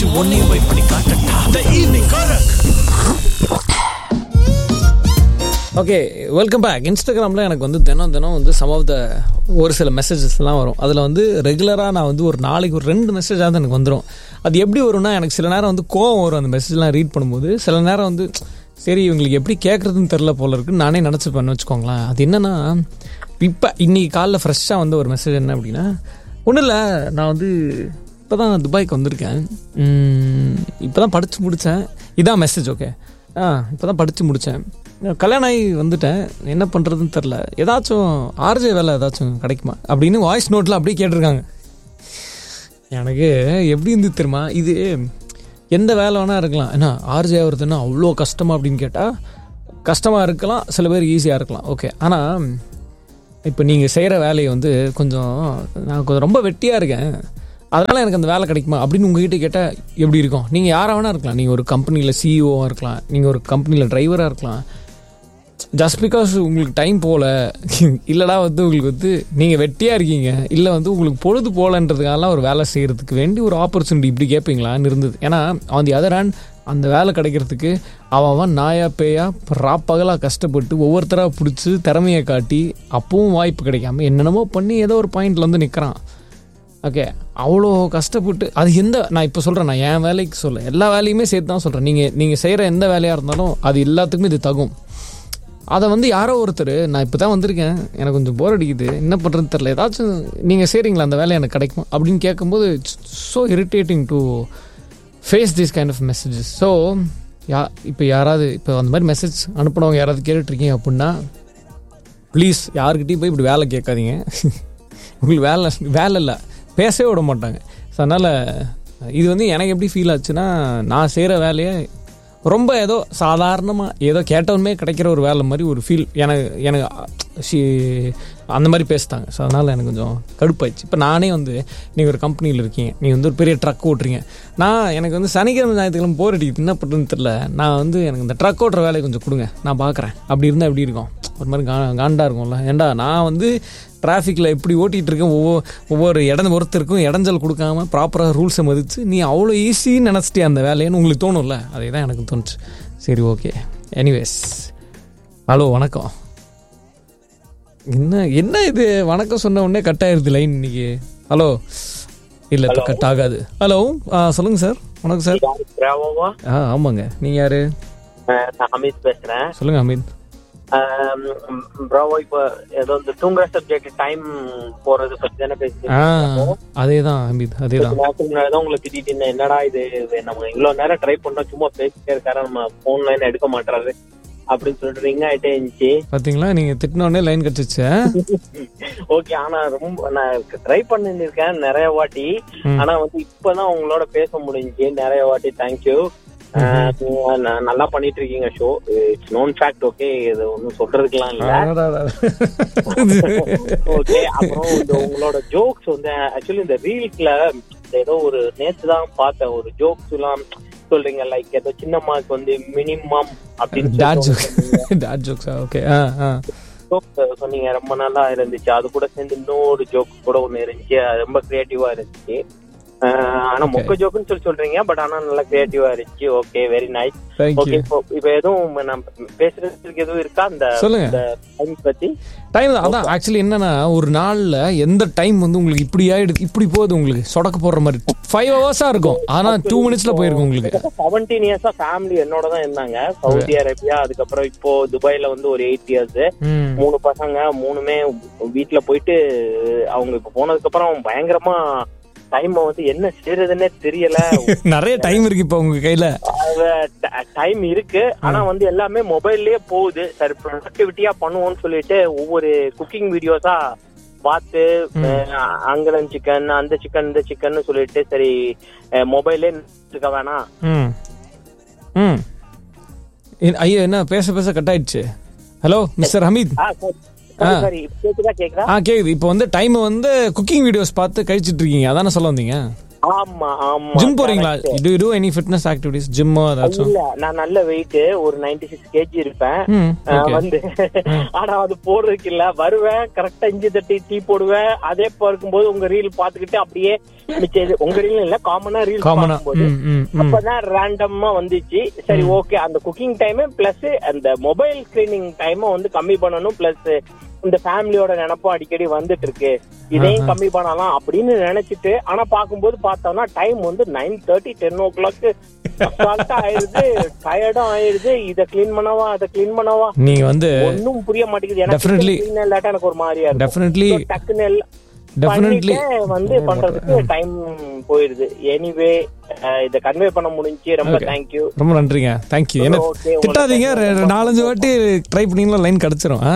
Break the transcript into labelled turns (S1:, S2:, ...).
S1: உன்னையும் போய் பண்ணி காட்டட்டா த ஈவினிங் கரக்
S2: ஓகே வெல்கம் பேக் இன்ஸ்டாகிராமில் எனக்கு வந்து தினம் தினம் வந்து சம் ஆஃப் த ஒரு சில மெசேஜஸ்லாம் வரும் அதில் வந்து ரெகுலராக நான் வந்து ஒரு நாளைக்கு ஒரு ரெண்டு மெசேஜாவது எனக்கு வந்துடும் அது எப்படி வரும்னா எனக்கு சில நேரம் வந்து கோவம் வரும் அந்த மெசேஜ்லாம் ரீட் பண்ணும்போது சில நேரம் வந்து சரி இவங்களுக்கு எப்படி கேட்குறதுன்னு தெரில போல இருக்குன்னு நானே நினச்சிப்பேன்னு வச்சுக்கோங்களேன் அது என்னென்னா இப்போ இன்னைக்கு காலைல ஃப்ரெஷ்ஷாக வந்து ஒரு மெசேஜ் என்ன அப்படின்னா ஒன்றும் இல்லை நான் வந்து இப்போ தான் துபாய்க்கு வந்திருக்கேன் இப்போ தான் படித்து முடித்தேன் இதான் மெசேஜ் ஓகே ஆ இப்போ தான் படித்து முடித்தேன் கல்யாணம் ஆகி வந்துட்டேன் என்ன பண்ணுறதுன்னு தெரில ஏதாச்சும் ஆர்ஜே வேலை ஏதாச்சும் கிடைக்குமா அப்படின்னு வாய்ஸ் நோட்டில் அப்படியே கேட்டிருக்காங்க எனக்கு எப்படி இருந்து தெரியுமா இது எந்த வேலை வேணால் இருக்கலாம் ஏன்னா ஆர்ஜே ஆகுறதுன்னா அவ்வளோ கஷ்டமா அப்படின்னு கேட்டால் கஷ்டமாக இருக்கலாம் சில பேர் ஈஸியாக இருக்கலாம் ஓகே ஆனால் இப்போ நீங்கள் செய்கிற வேலையை வந்து கொஞ்சம் நான் கொஞ்சம் ரொம்ப வெட்டியாக இருக்கேன் அதனால் எனக்கு அந்த வேலை கிடைக்குமா அப்படின்னு உங்ககிட்ட கேட்டால் எப்படி இருக்கும் நீங்கள் யாராக வேணா இருக்கலாம் நீங்கள் ஒரு கம்பெனியில் சிஇஓவாக இருக்கலாம் நீங்கள் ஒரு கம்பெனியில் டிரைவராக இருக்கலாம் ஜஸ்ட் பிகாஸ் உங்களுக்கு டைம் போகல இல்லைடா வந்து உங்களுக்கு வந்து நீங்கள் வெட்டியாக இருக்கீங்க இல்லை வந்து உங்களுக்கு பொழுது போகலன்றதுக்காகலாம் ஒரு வேலை செய்கிறதுக்கு வேண்டி ஒரு ஆப்பர்ச்சுனிட்டி இப்படி கேட்பீங்களான்னு இருந்தது ஏன்னா ஆன் தி அதர் ஹேண்ட் அந்த வேலை கிடைக்கிறதுக்கு அவன் அவன் நாயா பேயா ராப்பகலாக கஷ்டப்பட்டு ஒவ்வொருத்தராக பிடிச்சி திறமையை காட்டி அப்பவும் வாய்ப்பு கிடைக்காம என்னென்னமோ பண்ணி ஏதோ ஒரு பாயிண்ட்ல வந்து நிற்கிறான் ஓகே அவ்வளோ கஷ்டப்பட்டு அது எந்த நான் இப்போ சொல்கிறேன் நான் என் வேலைக்கு சொல்ல எல்லா வேலையுமே சேர்த்து தான் சொல்கிறேன் நீங்கள் நீங்கள் செய்கிற எந்த வேலையாக இருந்தாலும் அது எல்லாத்துக்குமே இது தகும் அதை வந்து யாரோ ஒருத்தர் நான் இப்போ தான் வந்திருக்கேன் எனக்கு கொஞ்சம் போர் அடிக்குது என்ன பண்ணுறதுன்னு தெரில ஏதாச்சும் நீங்கள் செய்கிறீங்களா அந்த வேலை எனக்கு கிடைக்கும் அப்படின்னு கேட்கும்போது so irritating to face this kind of messages so yeah இப்போ யாராவது இப்போ அந்த மாதிரி மெசேஜ் அனுப்புனவங்க யாராவது கேட்டுட்ருக்கீங்க அப்படின்னா ப்ளீஸ் யாருக்கிட்டையும் போய் இப்படி வேலை கேட்காதீங்க உங்களுக்கு வேலை வேலை இல்லை பேசவே விட மாட்டாங்க ஸோ அதனால் இது வந்து எனக்கு எப்படி ஃபீல் ஆச்சுன்னா நான் செய்கிற வேலையை ரொம்ப ஏதோ சாதாரணமாக ஏதோ கேட்டவனுமே கிடைக்கிற ஒரு வேலை மாதிரி ஒரு ஃபீல் எனக்கு எனக்கு ஷி- அந்த மாதிரி பேசுத்தாங்க ஸோ அதனால் எனக்கு கொஞ்சம் கடுப்பாயிடுச்சு இப்போ நானே வந்து நீங்கள் ஒரு கம்பெனியில் இருக்கீங்க நீ வந்து ஒரு பெரிய ட்ரக் ஓட்டுறீங்க நான் எனக்கு வந்து சனிக்கிழமை ஞாயிற்றுக்கிழமை போர் அடிக்குது என்ன பண்ணுறதுன்னு தெரில நான் வந்து எனக்கு இந்த ட்ரக் ஓட்டுற வேலையை கொஞ்சம் கொடுங்க நான் பார்க்குறேன் அப்படி இருந்தால் எப்படி இருக்கும் ஒரு மாதிரி கா காண்டாக இருக்கும்ல ஏன்டா நான் வந்து டிராஃபிக்கில் எப்படி ஓட்டிகிட்டு இருக்கேன் ஒவ்வொரு ஒவ்வொரு இடம் ஒருத்தருக்கும் இடைஞ்சல் கொடுக்காம ப்ராப்பராக ரூல்ஸை மதித்து நீ அவ்வளோ ஈஸின்னு நினச்சிட்டே அந்த வேலைன்னு உங்களுக்கு தோணும்ல அதே தான் எனக்கு தோணுச்சு சரி ஓகே எனிவேஸ் ஹலோ வணக்கம் என்ன என்ன இது வணக்கம் சொன்ன உடனே கட் ஆயிருது லைன் இன்னைக்கு ஹலோ இல்லை இப்போ கட் ஆகாது ஹலோ ஆ சொல்லுங்கள் சார் வணக்கம் சார்
S3: பிராவோவா
S2: ஆ ஆமாங்க நீங்கள் யார்
S3: அஹ் நான் அமித் பேசுறேன்
S2: சொல்லுங்கள் அமித்
S3: ப்ராவோ இப்போ ஏதோ இந்த தூங்குற சப்ஜெக்ட் டைம் போறது பத்தி தானே பேசுறீங்க
S2: ஆ அதே தான் அமித் அதே தான்
S3: கொஞ்ச நேரத்துக்கு முன்னாடி தான் உங்களுக்கு திடீர்னு இருந்தேன். என்னடா இது இது நம்ம இவ்வளவு நேரம் ட்ரை பண்ணோம் சும்மா பேசிட்டே இருக்காரு நம்ம போன் லைன் எடுக்க மாட்டாரு அப்படின்னு சொல்லிட்டு ரிங் ஆயிட்டே இருந்துச்சு
S2: பார்த்தீங்களா நீங்கள் திட்டினோடனே லைன் கட்டிச்சு
S3: ஓகே ஆனா ரொம்ப நான் ட்ரை பண்ணிருக்கேன் நிறைய வாட்டி
S2: ம்.
S3: ஆனா வந்து இப்பதான் உங்களோட பேச முடிஞ்சுச்சு நிறைய வாட்டி தேங்க்யூ நல்லா பண்ணிட்டு இருக்கீங்க so it's known fact okay இது ஒன்றும் சொல்றதுக்கெல்லாம் இல்ல ஓகே அப்புறம் இந்த உங்களோட ஜோக்ஸ் வந்து ஆக்சுவலி இந்த ரீல்ஸ்ல ஏதோ ஒரு நேத்து தான் பார்த்தேன் ஒரு ஜோக்ஸ் எல்லாம் சொல்றீங்க லைக் ஏதோ சின்னம்மாக்கு வந்து மினிமம் அப்படின்னு
S2: டாட்
S3: சொல்லிட்டு
S2: ஜோக் டாட் ஜோக்ஸா ஓகே ஆ ஆ
S3: ஜோக் சொன்னீங்க ரொம்ப நல்லா இருந்துச்சு அது கூட சேர்ந்து இன்னொரு ஜோக் கூட ஒண்ணு இருந்துச்சு அது ரொம்ப கிரியேட்டிவா இருந்துச்சு ஆஹ் ஆனா மொக்க ஜோக்குன்னு சொல்லி சொல்றீங்க பட் ஆனா நல்லா கிரியேட்டிவா இருந்துச்சு okay very nice okay
S2: thank you
S3: இப்போ இப்போ எதுவும் நம்ம பேசுறதுக்கு எதுவும் இருக்கா இந்த
S2: சொல்லுங்க.
S3: இந்த டைம் பத்தி
S2: டைம் அதான் ஆக்சுவலி என்னன்னா ஒரு நாள்ல எந்த டைம் வந்து உங்களுக்கு இப்படி ஆயிடுது இப்படி போகுது உங்களுக்கு சொடக்க போடுற மாதிரி ஃபைவ் ஹவர்ஸா இருக்கும் ஆனா டூ மினிட்ஸ்ல போயிருக்கும் உங்களுக்கு
S3: செவன்டீன் இயர்ஸா ஃபேமிலி என்னோட தான் இருந்தாங்க சவுதி அரேபியா அதுக்கப்புறம் இப்போ துபாய்ல வந்து ஒரு எயிட் இயர்ஸ்
S2: ம்.
S3: மூணு பசங்க மூணுமே வீட்ல போயிட்டு அவங்க இப்ப போனதுக்கு அப்புறம் பயங்கரமா டைம் வந்து என்ன செய்யறதுன்னே தெரியல
S2: நிறைய டைம் இருக்கு இப்போ உங்க கையில
S3: டைம் இருக்கு ஆனா வந்து எல்லாமே மொபைல்லயே போகுது சரி ப்ரொடக்டிவிட்டியா பண்ணுவோம்னு சொல்லிட்டு ஒவ்வொரு குக்கிங் வீடியோஸா பார்த்து அஹ், அங்கலன் சிக்கன் அந்த சிக்கன் இந்த சிக்கன் சொல்லிட்டு சரி மொபைல்லே இருக்க வேணாம்
S2: ம் ம் என்- ஐயோ என்ன பேச பேச கட் ஆயிடுச்சு ஹலோ மிஸ்டர் ஹமீத்
S3: ஆ, சரி. சரி, சரி இப்ப கேக்குதா கேக்குதா
S2: ஆ கேக்குது இப்போ வந்து டைம் வந்து குக்கிங் வீடியோஸ் பார்த்து கழிச்சிட்டு இருக்கீங்க அதானே சொல்ல வந்தீங்க
S3: ஆமா ஆமா
S2: ஜிம் போறீங்களா
S3: correct.
S2: Do do any fitness activities ஜிம்மோ ஏதாச்சும்
S3: இல்ல நான் நல்ல வெயிட் ஒரு 96 சிக்ஸ் கேஜி இருப்பேன்
S2: ம்
S3: ஆஹ்
S2: ஓகே
S3: வந்து ஆனா அது போடுறதுக்கு இல்ல வருவேன் கரெக்டா இஞ்சி தட்டி டீ போடுவேன் அதே பார்க்கும்போது உங்க ரீல் பாத்துக்கிட்டு அப்படியே மிச்சம் இது- உங்க ரீல் இல்ல காமனா ரீல்
S2: காமனா
S3: பார்க்கும்போது
S2: ம் ம் ம்
S3: அப்பதான் ரேண்டமா வந்துச்சு சரி ஓகே அந்த குக்கிங் டைம் பிளஸ் அந்த மொபைல் ஸ்கிரீனிங் டைம் வந்து கம்மி பண்ணணும் பிளஸ் இந்த ஃபேமிலியோட நினைப்பும் அடிக்கடி வந்துட்டு இருக்கு இதையும் கம்மி பண்ணலாம் அப்படின்னு நினைச்சிட்டு ஆனா பாக்கும்போது பார்த்தோம்னா டைம் வந்து nine thirty ten o'clock ஆயிடுது டயர்டும் ஆயிடுது இத கிளீன் பண்ணவா அதை கிளீன் பண்ணவா
S2: நீங்க வந்து
S3: ஒன்னும் புரிய மாட்டேங்குது எனக்கு
S2: Definitely.
S3: clean இல்லாட்டா எனக்கு ஒரு மாதிரியா இருக்கும்
S2: டெஃபினெட்லி
S3: So, டக்குன்னு எல்லாம்
S2: டெஃபினெட்லி
S3: பண்ணிட்டு வந்து பண்றதுக்கு டைம் போயிருது எனிவே இத கன்வே பண்ண முடிஞ்சு ரொம்ப
S2: Okay.
S3: தேங்க்யூ
S2: ரொம்ப நன்றிங்க தேங்க்யூ என்ன
S3: Okay, உங்களுக்கு
S2: திட்டாதீங்க ரெ- ரெ- நாலஞ்சு வாட்டி ட்ரை பண்ணீங்களா லைன் கிடைச்சிரும் ஆ?